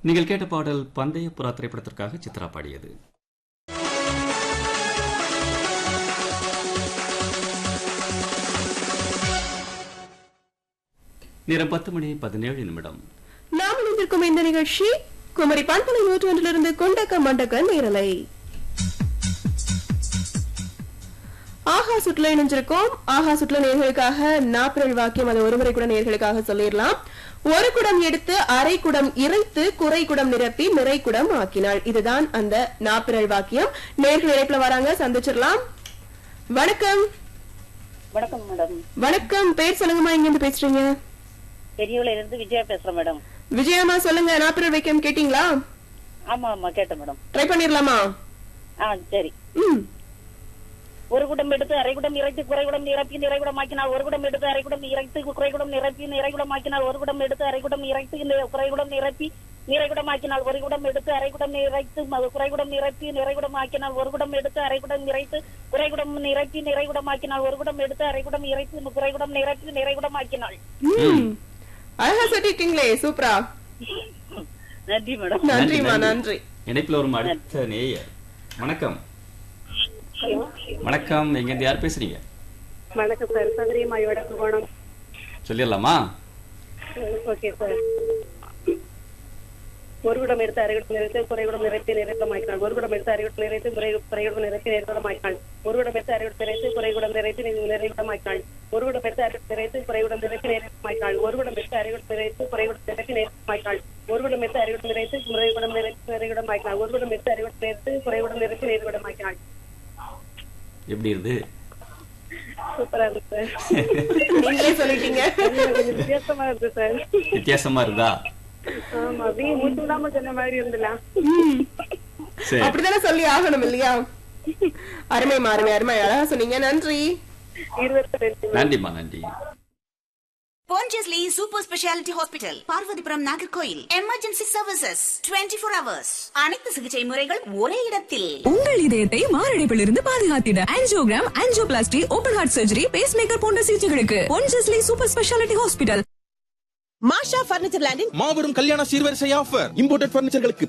நீங்கள் கேட்ட பாடல் பந்தய புறா திரைப்படத்திற்காக சித்ரா பாடியது நேரம் பத்து மணி பதினேழு நிமிடம் நாம் இணைந்திருக்கும் இந்த நிகழ்ச்சி குமரி பண்பலை நூற்றொன்றிலிருந்து கொண்டக்க மண்டக்க நேரலை ஆஹா சுற்றுலா இணைஞ்சிருக்கோம் ஆஹா சுற்றுலா நேர்களுக்காக நாப்பிரல் வாக்கியம் அதை ஒருமுறை கூட நேர்களுக்காக சொல்லிடலாம் ஒரு குடம் எடுத்து அரை குடம் இறைத்து குறை குடம் நிரப்பி நிறை குடம் ஆக்கினாள் இதுதான் அந்த நாப்பிரல் வாக்கியம் நேர்கள் இணைப்புல வராங்க சந்திச்சிடலாம் வணக்கம் வணக்கம் மேடம் வணக்கம் பேர் சொல்லுங்கம்மா இங்க இருந்து பேசுறீங்க பெரியவள இருந்து விஜயா பேசுறேன் மேடம் விஜயம்மா சொல்லுங்க நாப்பிரல் வாக்கியம் கேட்டீங்களா ஆமா ஆமா கேட்டேன் மேடம் ட்ரை பண்ணிடலாமா ஆ சரி ம் ஒரு குடம் எடுத்து அரை குடம் இறைத்து குறைகுடம் நிரப்பி நிறைகுடம் ஆக்கினால் ஒரு குடம் எடுத்து அரை குடம் இறைத்து குறைகுடம் நிரப்பி நிறைகுடம் ஆக்கினால் ஒரு குடம் எடுத்து அரை குடம் இறைத்து நி- குறைகுடம் நிரப்பி நிறைகுடம் ஆக்கினால் ஒரு குடம் எடுத்து அரை குடம் நிறைத்து ம- குறைகுடம் நிரப்பி நிறைகுடம் ஆக்கினால் ஒரு குடம் எடுத்து அரை குடம் நிறைத்து குறைகுடம் நிரப்பி நிறைகுடம் ஆக்கினால் ஒரு குடம் எடுத்து அரை குடம் இறைத்து குறைகுடம் நிரப்பி நிறைகுடம் ஆக்கினாள் ம். அழகா சொல்லிருக்கீங்களே சூப்பரா நன்றி மேடம் நன்றிமா நன்றி இணைப்பில் வரும் அடுத்த நேயர் வணக்கம் வணக்கம் எங்கேருந்து யார் பேசுறீங்க வணக்கம் சார் சதுரியம்மாயோட குணம் சொல்லிடலாமா ஓகே சார் ஒரு குடம் எடுத்து அரைகுடம் நிறைத்து குறைகுடம் நிறைத்து நிறைகுடம் ஆக்கினாள் ஒரு குடம் எடுத்து அரைகுடம் நிறைத்து முறை குறைகுடம் நிறைத்து நிறைகுடம் ஆக்கினாள் ஒரு குடம் எடுத்து அரைகுடம் நிறைத்து குறைகுடம் நிறைத்து நிறை- நிறைகுடம் ஆக்கினாள் ஒரு குடம் எடுத்து அரைகுடம் நிறைத்து குறைகுடம் நிறைத்து நிறைகுடம் ஆக்கினாள் ஒரு குடம் எடுத்து அரைகுடம் நிறைத்து குறைகுடம் நிறைத்து நிறைகுடம் ஆக்கினாள் ஒரு குடம் எடுத்து அரைகுடம் நிறைத்து குறைகுடம் நிறைத்து நிறைகுடம் ஆக்கினாள் ஒரு குடம் எடுத்து அரைகுடம் நிறைத்து குறைகுடம் நிறைத்து நிறைகுடம் ஆக்கினாள் எப்படி இருந்து சூப்பரா இருக்கு சார் நீங்களே சொல்லிட்டீங்க கொஞ்சம் வித்தியாசமா இருக்கு சார் வித்தியாசமா இருந்தா ஆமா அப்படியே மூச்சு விடாம சொன்ன மாதிரி இருந்தலாம் ம். சரி அப்படித்தானே சொல்லி ஆகணும் இல்லையா அருமைமா அருமை அருமை அழகா சொன்னீங்க நன்றி இருபத்தி ரெண்டு நன்றிம்மா நன்றி Pondicherry Super Speciality Hospital, Parvathipuram Nagercoil emergency services 24 four hours அனைத்து சிகிச்சை முறைகள் ஒரே இடத்தில் உங்கள் இதயத்தை மாரடைப்பிலிருந்து பாதுகாத்திட angiogram angioplasty open heart surgery pacemaker போன்ற சிகிச்சைகளுக்கு Ponjesly super speciality hospital Masha furniture லேண்டின் மாபெரும் கல்யாண சீர்வரிசை ஆஃபர் இம்போர்ட்டட் பர்னிச்சர்களுக்கு